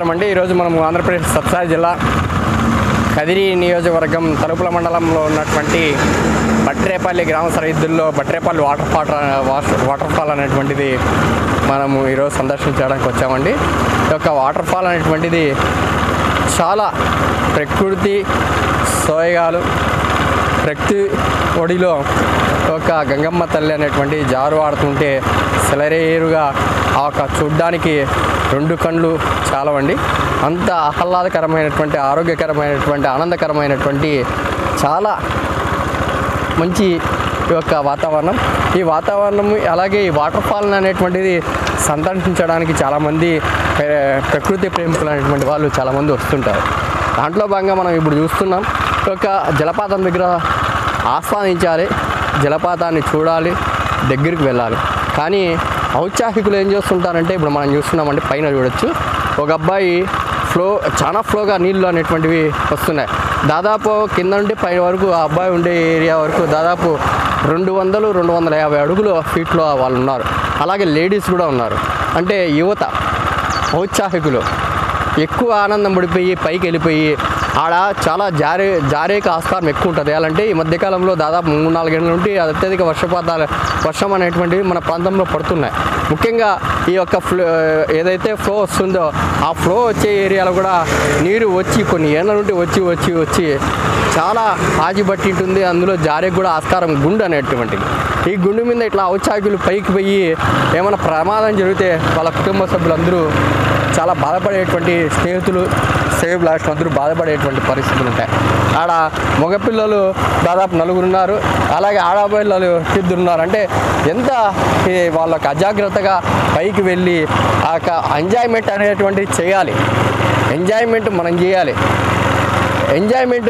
నమస్కారం అండి ఈరోజు మనం ఆంధ్రప్రదేశ్ సత్సాయి జిల్లా కదిరి నియోజకవర్గం తలుపుల మండలంలో ఉన్నటువంటి బట్రేపల్లి గ్రామ సరిహద్దుల్లో Batrepalli water fall water fall అనేటువంటిది మనము ఈరోజు సందర్శించడానికి వచ్చామండి ఈ యొక్క వాటర్ ఫాల్ అనేటువంటిది చాలా ప్రకృతి సోయగాలు ప్రకృతి ఒడిలో ఒక గంగమ్మ తల్లి అనేటువంటి జారు ఆడుతుంటే సెలరేరుగా ఆ యొక్క చూడ్డానికి రెండు కళ్ళు చాలవండి అంత ఆహ్లాదకరమైనటువంటి ఆరోగ్యకరమైనటువంటి ఆనందకరమైనటువంటి చాలా మంచి ఈ యొక్క వాతావరణం ఈ వాతావరణం అలాగే ఈ వాటర్ ఫాల్ అనేటువంటిది సందర్శించడానికి చాలామంది ప్ర- ప్రకృతి ప్రేమికులు అనేటువంటి వాళ్ళు చాలామంది వస్తుంటారు దాంట్లో భాగంగా మనం ఇప్పుడు చూస్తున్నాం ఈ యొక్క జలపాతం దగ్గర ఆస్వాదించాలి జలపాతాన్ని చూడాలి దగ్గరికి వెళ్ళాలి కానీ ఔత్సాహికులు ఏం చేస్తుంటారంటే ఇప్పుడు మనం చూస్తున్నామంటే పైన చూడొచ్చు ఒక అబ్బాయి ఫ్లో చాలా ఫ్లోగా నీళ్ళు అనేటువంటివి వస్తున్నాయి దాదాపు కింద నుండి పై వరకు ఆ అబ్బాయి ఉండే ఏరియా వరకు దాదాపు రెండు వందలు రెండు వందల యాభై అడుగులు ఫీట్లో వాళ్ళు ఉన్నారు అలాగే లేడీస్ కూడా ఉన్నారు అంటే యువత ఔత్సాహికులు ఎక్కువ ఆనందం పడిపోయి పైకి వెళ్ళిపోయి ఆడ చాలా జారే జారేకి ఆస్కారం ఎక్కువ ఉంటుంది అలాంటి ఈ మధ్యకాలంలో దాదాపు మూడు నాలుగేళ్ళ నుండి అత్యధిక వర్షపాతాలు వర్షం అనేటువంటివి మన ప్రాంతంలో పడుతున్నాయి ముఖ్యంగా ఈ యొక్క ఫ్లో ఏదైతే ఫ్లో వస్తుందో ఆ ఫ్లో వచ్చే ఏరియాలో కూడా నీరు వచ్చి కొన్ని ఏళ్ళ నుండి వచ్చి వచ్చి వచ్చి చాలా ఆజి బట్టి ఉంటుంది అందులో జారే కూడా ఆస్కారం గుండు అనేటువంటిది ఈ గుండు మీద ఇట్లా ఔత్సాహికులు పైకి పోయి ఏమైనా ప్రమాదం జరిగితే వాళ్ళ కుటుంబ సభ్యులందరూ చాలా బాధపడేటువంటి స్నేహితులు సేవ్ లాస్ట్ అందరూ బాధపడేటువంటి పరిస్థితులు ఉంటాయి ఆడ మగపిల్లలు దాదాపు నలుగురు ఉన్నారు అలాగే ఆడపిల్లలు ఇద్దరు ఉన్నారు అంటే ఎంత ఈ వాళ్ళకి అజాగ్రత్తగా పైకి వెళ్ళి ఆ యొక్క ఎంజాయ్మెంట్ అనేటువంటిది చేయాలి ఎంజాయ్మెంట్ మనం చేయాలి ఎంజాయ్మెంట్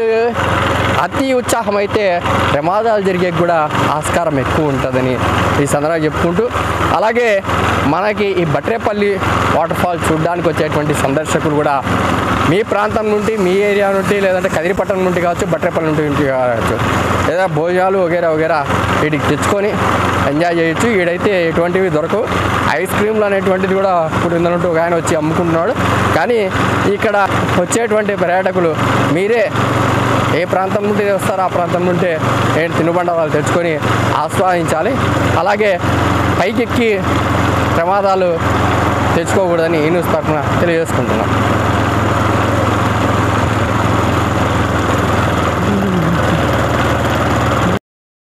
అతి ఉత్సాహం అయితే ప్రమాదాలు జరిగే కూడా ఆస్కారం ఎక్కువ ఉంటుందని ఈ సందర్భంగా చెప్పుకుంటూ అలాగే మనకి ఈ బట్రేపల్లి వాటర్ ఫాల్ చూడడానికి వచ్చేటువంటి సందర్శకులు కూడా మీ ప్రాంతం నుండి మీ ఏరియా నుండి లేదంటే కదిరిపట్నం నుండి కావచ్చు బట్రేపల్లి నుండి కావచ్చు లేదా భోజనాలు వగేరా వగేరా వీటికి తెచ్చుకొని ఎంజాయ్ చేయొచ్చు ఈడైతే ఎటువంటివి దొరకవు ఐస్ క్రీమ్లు అనేటువంటిది కూడా ఇప్పుడు ఇందనంటూ ఒక ఆయన వచ్చి అమ్ముకుంటున్నాడు కానీ ఇక్కడ వచ్చేటువంటి పర్యాటకులు మీరే ఏ ప్రాంతం నుండి వస్తారో ఆ ప్రాంతం నుండి ఏంటి తినుబండారాలు తెచ్చుకొని ఆస్వాదించాలి అలాగే పైకెక్కి ప్రమాదాలు తెచ్చుకోకూడదని ఈ న్యూస్ తరఫున తెలియజేసుకుంటున్నాను